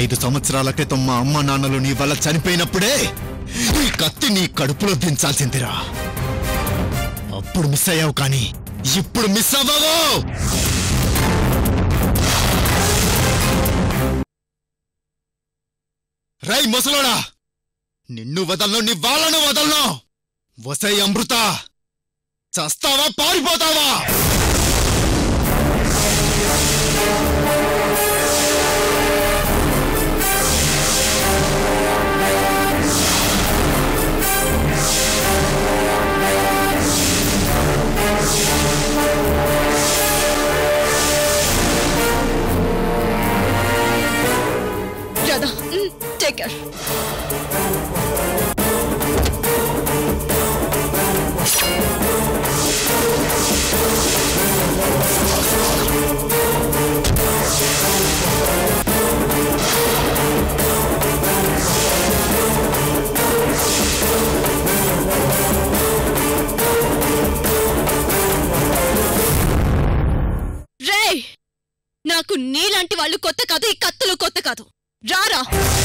ఐదు సంవత్సరాల క్రితం మా అమ్మ నాన్నలు నీ వల్ల చనిపోయినప్పుడే ఈ కత్తి నీ కడుపులో దించాల్సిందిరా అప్పుడు మిస్ అయ్యావు కానీ ఇప్పుడు మిస్ అవ్వవు రై ముసలోడా నిన్ను వదలను నీ వాళ్ళను వదలను వసై అమృత చస్తావా పారిపోతావా రాధా టేక్ కేర్ రే నాకు నీలాంటి వాళ్ళు కొత్త కాదు ఈ కత్తులు కొత్త కాదు రారా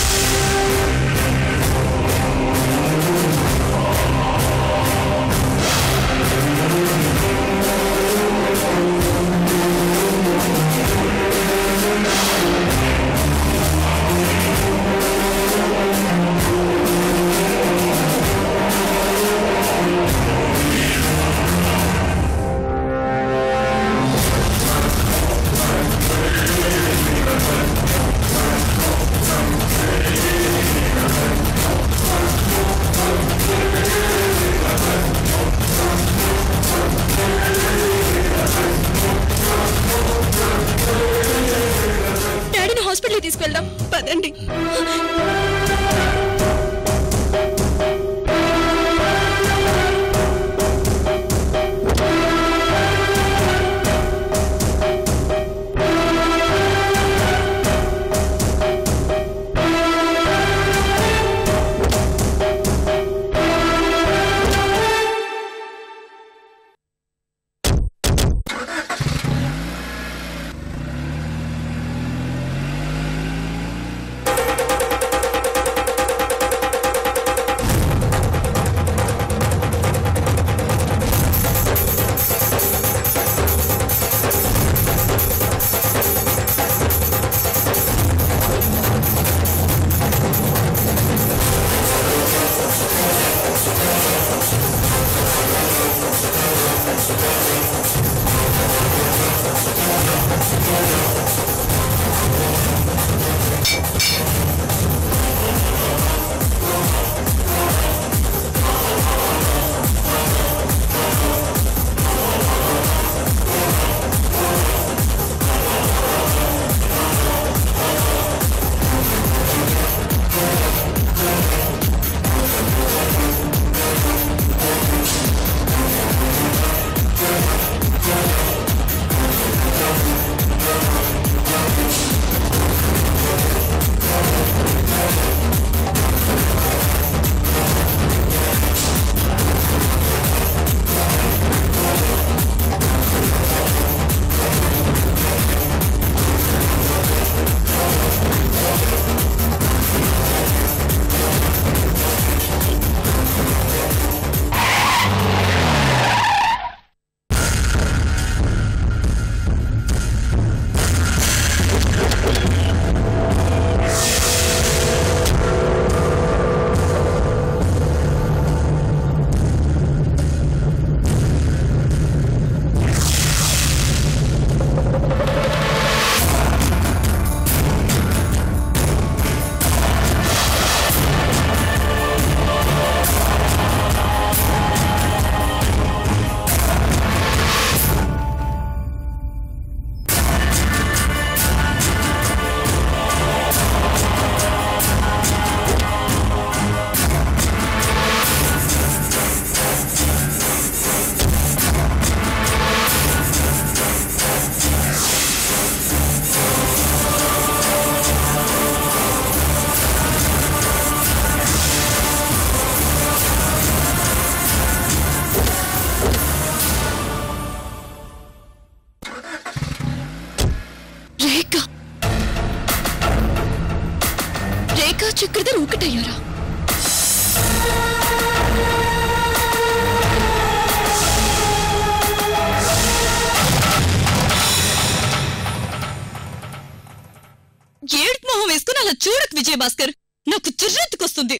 డాడీని హాస్పిటల్కి తీసుకెళ్దాం పదండి చక్రధర్ ఒకటయ్యారా ఏడుపు మొహం వేసుకుని అలా చూడకు విజయభాస్కర్ నాకు చిర్రెత్తుకొస్తుంది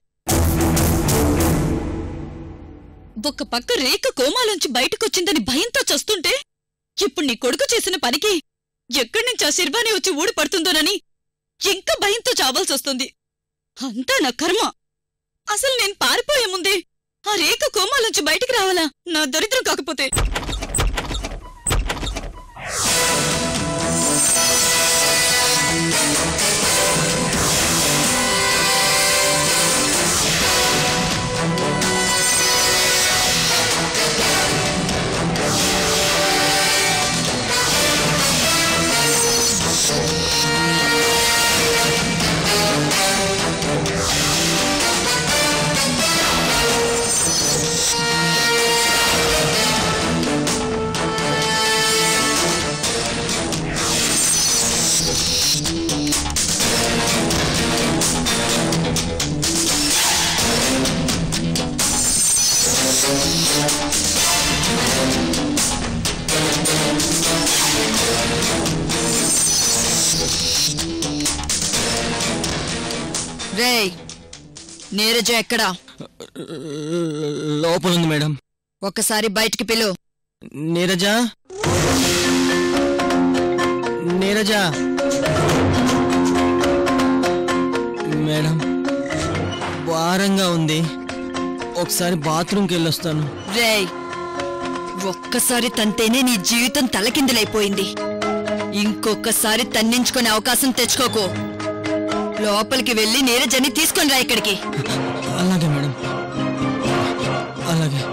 ఒక పక్క రేఖ కోమాలోంచి బయటకొచ్చిందని భయంతో చస్తుంటే ఇప్పుడు నీ కొడుకు చేసిన పనికి ఎక్కడి నుంచి ఆ శిర్వాణి వచ్చి ఊడి పడుతుందోనని ఇంకా భయంతో చావాల్సొస్తుంది అంతా నా కర్మ అసలు నేను పారిపోయే ముందే ఆ రేఖ కోమాలోంచి బయటికి రావాలా నా దరిద్రం కాకపోతే రేయ్ నీరజ ఎక్కడా లోపల ఉంది మేడం ఒక్కసారి బయటికి పిలు నీరజ నీరజ మేడం భారంగా ఉంది ఒకసారి బాత్రూమ్కి వెళ్ళొస్తాను రేయ్ ఒక్కసారి తంతేనే నీ జీవితం తలకిందులైపోయింది ఇంకొకసారి తన్నించుకునే అవకాశం తెచ్చుకోకు లోపలికి వెళ్ళి నీరజని తీసుకొని రా ఇక్కడికి అలాగే మేడం అలాగే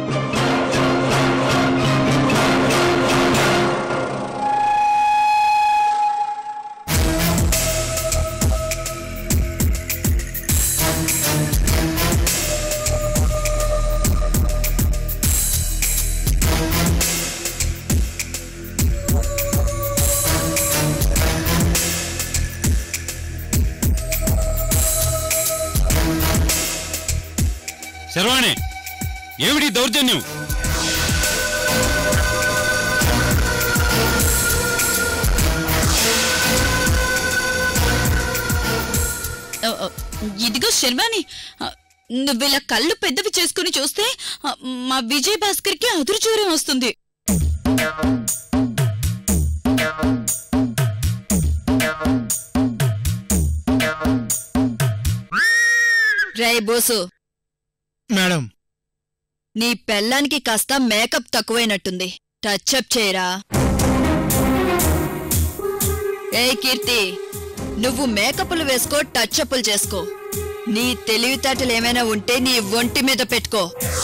శర్వాణి ఏమిటి దౌర్జన్యం ఇదిగో శర్వాణి నువ్విలా కళ్ళు పెద్దవి చేసుకుని చూస్తే ఆ, మా విజయ్ భాస్కర్ కి అదురు జ్వరం వస్తుంది రేయ్ బోసు మేడం నీ పెళ్ళానికి కాస్త మేకప్ తక్కువైనట్టుంది టచ్అప్ చేయరా ఏ కీర్తి నువ్వు మేకప్లు వేసుకో టచ్అప్లు చేసుకో నీ తెలివితేటలు ఏమైనా ఉంటే నీ ఒంటి మీద పెట్టుకో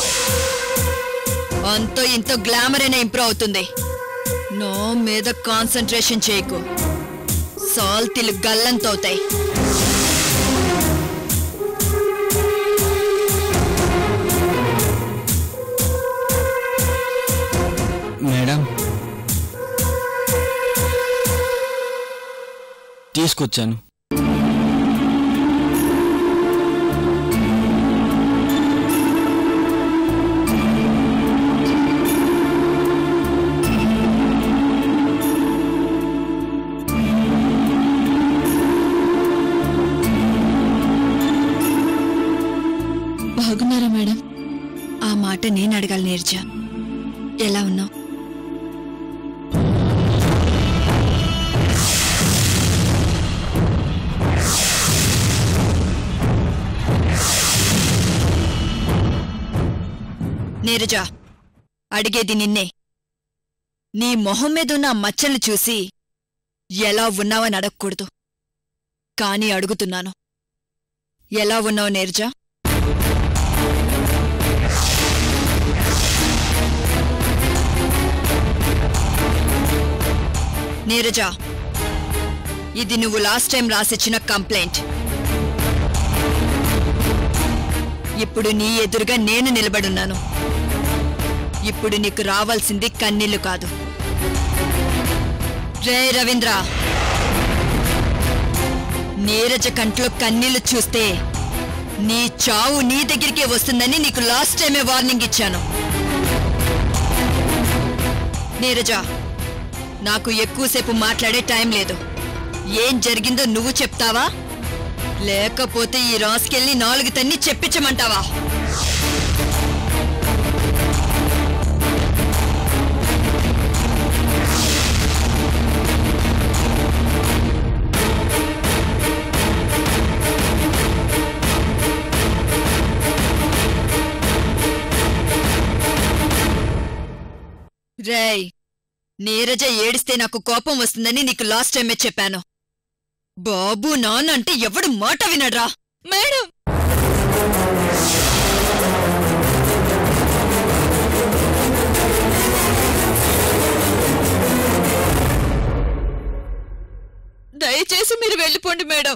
అంతో ఇంతో గ్లామర్ అయినా ఇంప్రూవ్ అవుతుంది నో మీద కాన్సన్ట్రేషన్ చేయకు సాల్తీలు గల్లంతవుతాయి మేడం తీసుకొచ్చాను బాగున్నారా మేడం ఆ మాట నేను అడగాలి నీర్జ ఎలా ఉన్నావు నీరజ అడిగేది నిన్నే నీ మొహం మీదున్న ఆ మచ్చలు చూసి ఎలా ఉన్నావని అడగకూడదు కాని అడుగుతున్నాను ఎలా ఉన్నావు నీరజ నీరజ ఇది నువ్వు లాస్ట్ టైం రాసిచ్చిన కంప్లైంట్ ఇప్పుడు నీ ఎదురుగా నేను నిలబడున్నాను ఇప్పుడు నీకు రావాల్సింది కన్నీళ్లు కాదు రే రవీంద్ర నీరజ కంట్లో కన్నీళ్లు చూస్తే నీ చావు నీ దగ్గరికే వస్తుందని నీకు లాస్ట్ టైమే వార్నింగ్ ఇచ్చాను నీరజ నాకు ఎక్కువసేపు మాట్లాడే టైం లేదు ఏం జరిగిందో నువ్వు చెప్తావా లేకపోతే ఈ రాసుకెళ్ళి నాలుగు తన్ని చెప్పించమంటావా రేయ్ నీరజ ఏడిస్తే నాకు కోపం వస్తుందని నీకు లాస్ట్ టైమే చెప్పాను బాబు నాన్న అంటే ఎవడు మాట వినడ్రా మేడం దయచేసి మీరు వెళ్ళిపోండి మేడం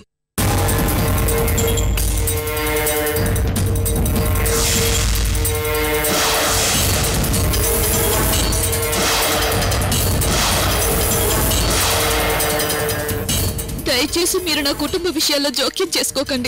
దయచేసి మీరు నా కుటుంబ విషయాల్లో జోక్యం చేసుకోకండి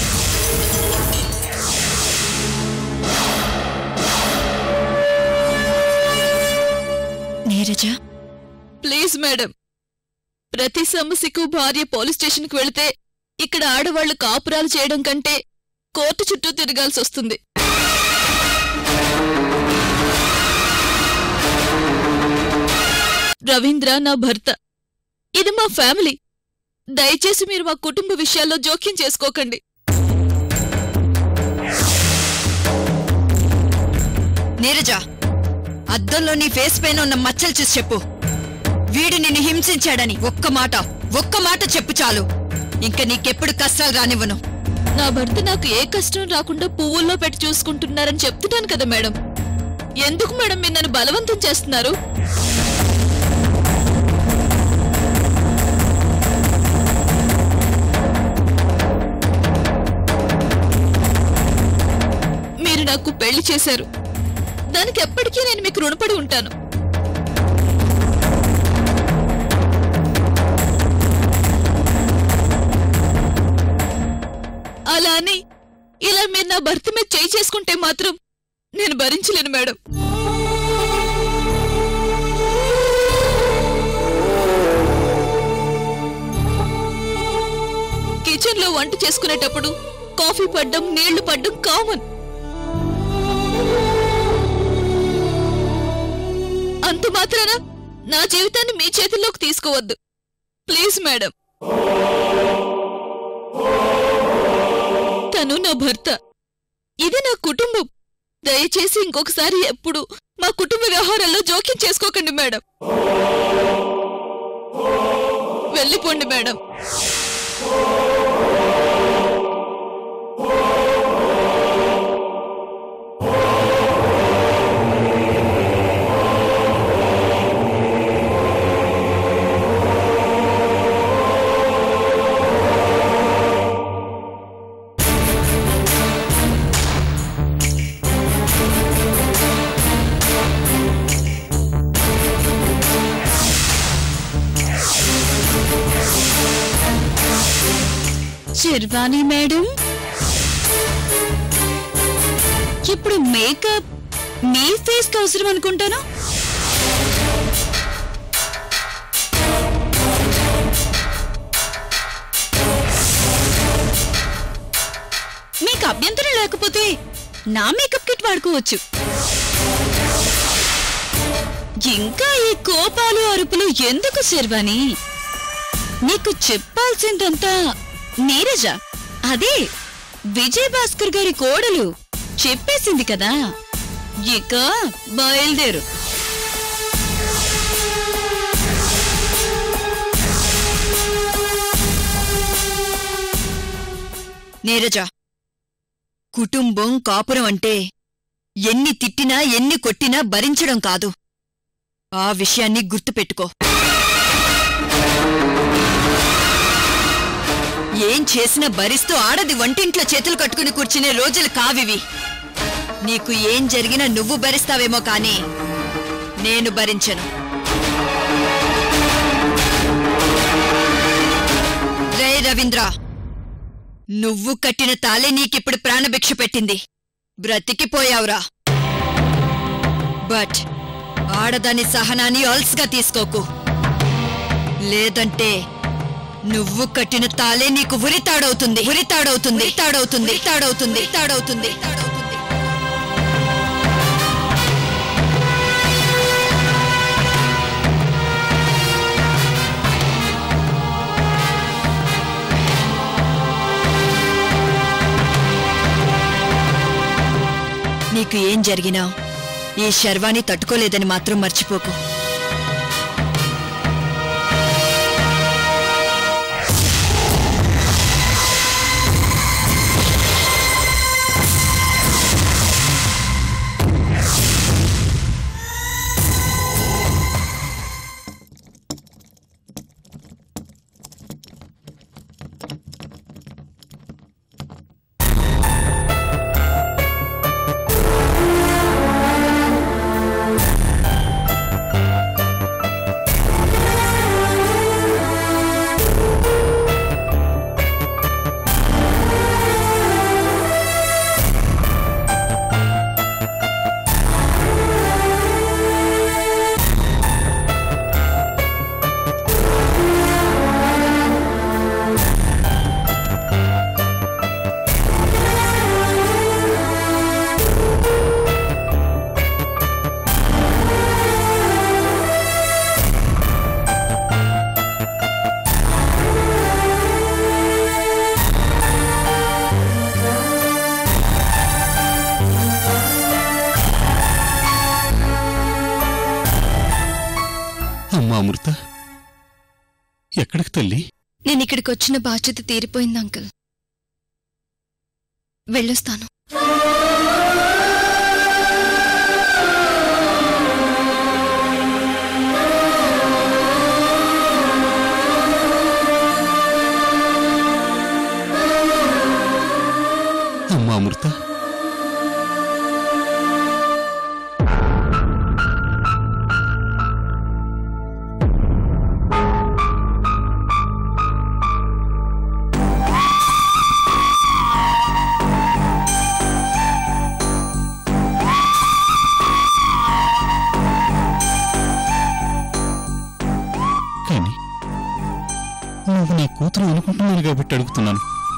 నీరజ ప్లీజ్ మేడం ప్రతి సమస్యకు భార్య పోలీస్ స్టేషన్కి వెళితే ఇక్కడ ఆడవాళ్లు కాపురాలు చేయడం కంటే కోర్టు చుట్టూ తిరగాల్సి వస్తుంది రవీంద్ర నా భర్త ఇది మా ఫ్యామిలీ దయచేసి మీరు మా కుటుంబ విషయాల్లో జోక్యం చేసుకోకండి నీరజ అద్దంలో నీ ఫేస్ పైన ఉన్న మచ్చలు చూసి చెప్పు వీడు నిన్ను హింసించాడని ఒక్క మాట ఒక్క మాట చెప్పు చాలు ఇంక నీకెప్పుడు కష్టాలు రానివ్వను నా భర్త నాకు ఏ కష్టం రాకుండా పువ్వుల్లో పెట్టి చూసుకుంటున్నారని చెప్తున్నాను కదా మేడం ఎందుకు మేడం మీరు నన్ను బలవంతం చేస్తున్నారు మీరు నాకు పెళ్లి చేశారు దానికి ఎప్పటికీ నేను మీకు రుణపడి ఉంటాను అలా అని ఇలా మీరు నా భర్త మీద చేయి చేసుకుంటే మాత్రం నేను భరించలేను మేడం కిచెన్ లో వంట చేసుకునేటప్పుడు కాఫీ పడ్డం నీళ్లు పడ్డం కామన్ అంత మాత్రాన నా జీవితాన్ని మీ చేతుల్లోకి తీసుకోవద్దు ప్లీజ్ మేడం తను నా భర్త ఇది నా కుటుంబం దయచేసి ఇంకొకసారి ఎప్పుడు మా కుటుంబ వ్యవహారాల్లో జోక్యం చేసుకోకండి మేడం వెళ్ళిపోండి మేడం శర్వాణి మేడం ఇప్పుడు మేకప్ మీ ఫేస్ కి అవసరం అనుకుంటాను మీకు అభ్యంతరం లేకపోతే నా మేకప్ కిట్ వాడుకోవచ్చు ఇంకా ఈ కోపాలు అరుపులు ఎందుకు శర్వాణి నీకు చెప్పాల్సిందంతా నీరజ అదే విజయ్ భాస్కర్ గారి కోడలు చెప్పేసింది కదా ఇక బయలుదేరు నీరజ కుటుంబం కాపురం అంటే ఎన్ని తిట్టినా ఎన్ని కొట్టినా భరించడం కాదు ఆ విషయాన్ని గుర్తుపెట్టుకో ఏం చేసినా భరిస్తూ ఆడది వంటింట్లో చేతులు కట్టుకుని కూర్చునే రోజులు కావివి నీకు ఏం జరిగినా నువ్వు భరిస్తావేమో కానీ నేను భరించను రే రవీంద్ర నువ్వు కట్టిన తాలే నీకిప్పుడు ప్రాణభిక్ష పెట్టింది బ్రతికిపోయావురా బట్ ఆడదాని సహనాన్ని అల్స్గా తీసుకోకు లేదంటే నువ్వు కట్టిన తాలే నీకు ఉరితాడవుతుంది ఉరితాడవుతుంది తాడవుతుంది తాడవుతుంది తాడవుతుంది తాడవుతుంది నీకు ఏం జరిగినా ఈ శర్వాణి తట్టుకోలేదని మాత్రం మర్చిపోకు అమ్మా అమృత ఎక్కడికి తల్లి నేను ఇక్కడికి వచ్చిన బాధ్యత తీరిపోయింది అంకుల్ వెళ్ళొస్తాను అమ్మా అమృత కానీ నువ్వు నా కూతురు అనుకుంటున్నాను కాబట్టి అడుగుతున్నాను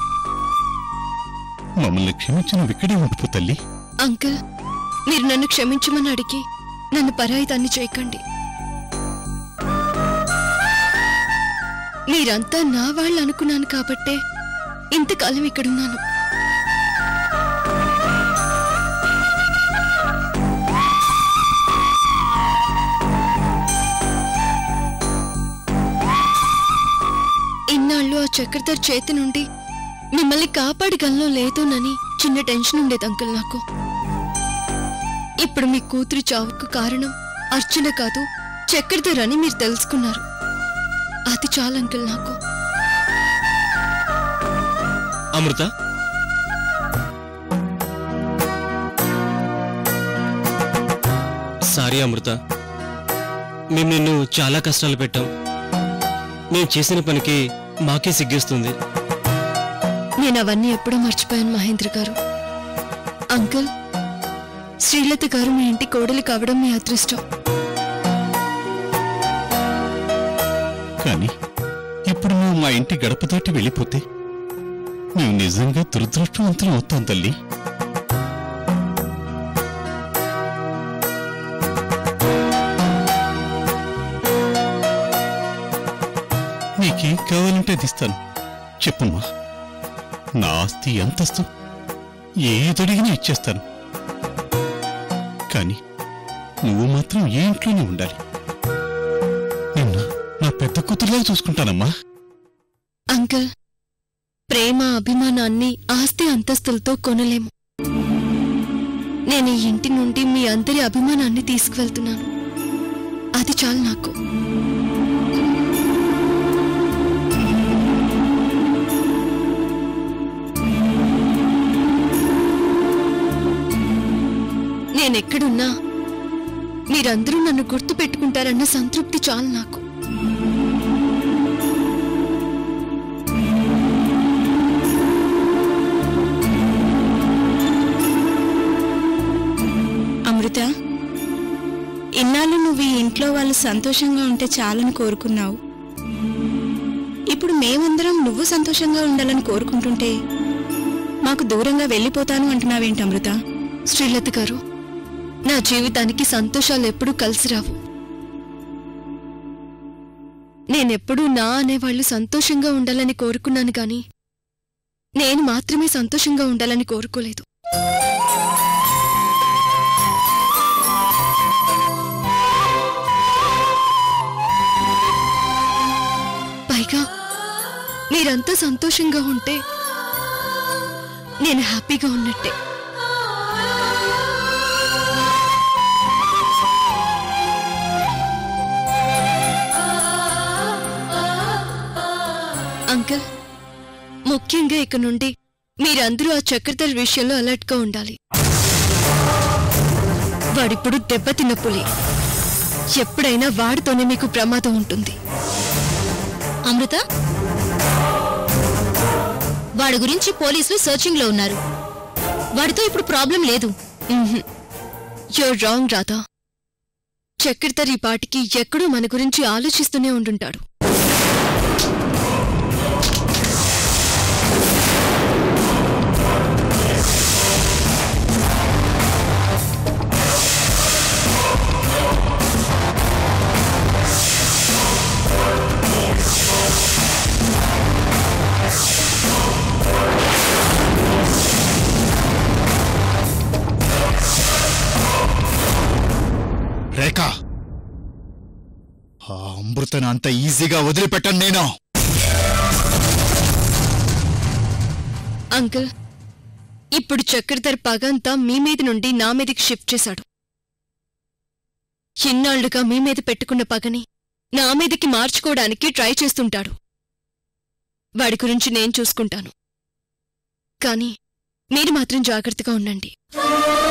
మమ్మల్ని క్షమించి నువ్వు ఇక్కడే ఉండిపో తల్లి అంకుల్ మీరు నన్ను క్షమించమని అడిగి నన్ను పరాయిదాన్ని చేయకండి మీరంతా నా వాళ్ళు అనుకున్నాను కాబట్టే ఇంతకాలం ఇక్కడున్నాను ఇన్నాళ్ళు ఆ చక్రధర్ చేతి నుండి మిమ్మల్ని కాపాడగలను లేదోనని చిన్న టెన్షన్ ఉండేది అంకుల్ నాకు ఇప్పుడు మీ కూతురు చావుకు కారణం అర్చన కాదు చక్రధర్ అని మీరు తెలుసుకున్నారు అది చాలు అంకుల్ నాకు అమృత సారీ అమృత మేము నిన్ను చాలా కష్టాలు పెట్టాం మేము చేసిన పనికి మాకే సిగ్గేస్తుంది నేను అవన్నీ ఎప్పుడో మర్చిపోయాను మహేంద్ర గారు అంకుల్ శ్రీలత గారు మీ ఇంటి కోడలి కావడం మీ అదృష్టం కానీ ఇప్పుడు నువ్వు మా ఇంటి గడప దాటి వెళ్ళిపోతే మేము నిజంగా దురదృష్టవంతులు అవుతాం తల్లి నీకేం కావాలంటే అది ఇస్తాను చెప్పుమ్మా నా ఆస్తి అంతస్తు ఏదడిగినా ఇచ్చేస్తాను కానీ నువ్వు మాత్రం ఏ ఇంట్లోనే ఉండాలి నిన్న నా పెద్ద కూతురులా చూసుకుంటానమ్మా అంకుల్ ప్రేమ అభిమానాన్ని ఆస్తి అంతస్తులతో కొనలేము నేను ఈ ఇంటి నుండి మీ అందరి అభిమానాన్ని తీసుకువెళ్తున్నాను అది చాలు నాకు నేనెక్కడున్నా మీరందరూ నన్ను గుర్తు పెట్టుకుంటారన్న సంతృప్తి చాలు నాకు ఇంట్లో వాళ్ళు సంతోషంగా ఉంటే చాలని కోరుకున్నావు ఇప్పుడు మేమందరం నువ్వు సంతోషంగా ఉండాలని కోరుకుంటుంటే మాకు దూరంగా వెళ్ళిపోతాను అంటున్నావేంటి అమృత శ్రీలత గారు నా జీవితానికి సంతోషాలు ఎప్పుడూ కలిసి రావు నేనెప్పుడూ నా అనేవాళ్లు సంతోషంగా ఉండాలని కోరుకున్నాను గాని నేను మాత్రమే సంతోషంగా ఉండాలని కోరుకోలేదు పైగా మీరంతా సంతోషంగా ఉంటే నేను హ్యాపీగా ఉన్నట్టే అంకుల్ ముఖ్యంగా ఇక నుండి మీరందరూ ఆ చక్రధర్ విషయంలో అలర్ట్గా ఉండాలి వాడిప్పుడు దెబ్బతిన్న పులి ఎప్పుడైనా వాడితోనే మీకు ప్రమాదం ఉంటుంది అమృత వాడి గురించి పోలీసులు సర్చింగ్ లో ఉన్నారు వాడితో ఇప్పుడు ప్రాబ్లం లేదు యూర్ రాంగ్ రాధా చక్రధర్ ఈ పాటికి ఎక్కడో మన గురించి ఆలోచిస్తూనే ఉండుంటాడు రేఖ ఆ అమృతను అంత ఈజీగా వదిలిపెట్టను నేను అంకుల్ ఇప్పుడు చక్రధర్ పగంతా మీ మీద నుండి నా మీదకి షిఫ్ట్ చేశాడు ఇన్నాళ్లుగా మీ మీద పెట్టుకున్న పగని నా మీదకి మార్చుకోవడానికి ట్రై చేస్తుంటాడు వాడి గురించి నేను చూసుకుంటాను కానీ మీరు మాత్రం జాగ్రత్తగా ఉండండి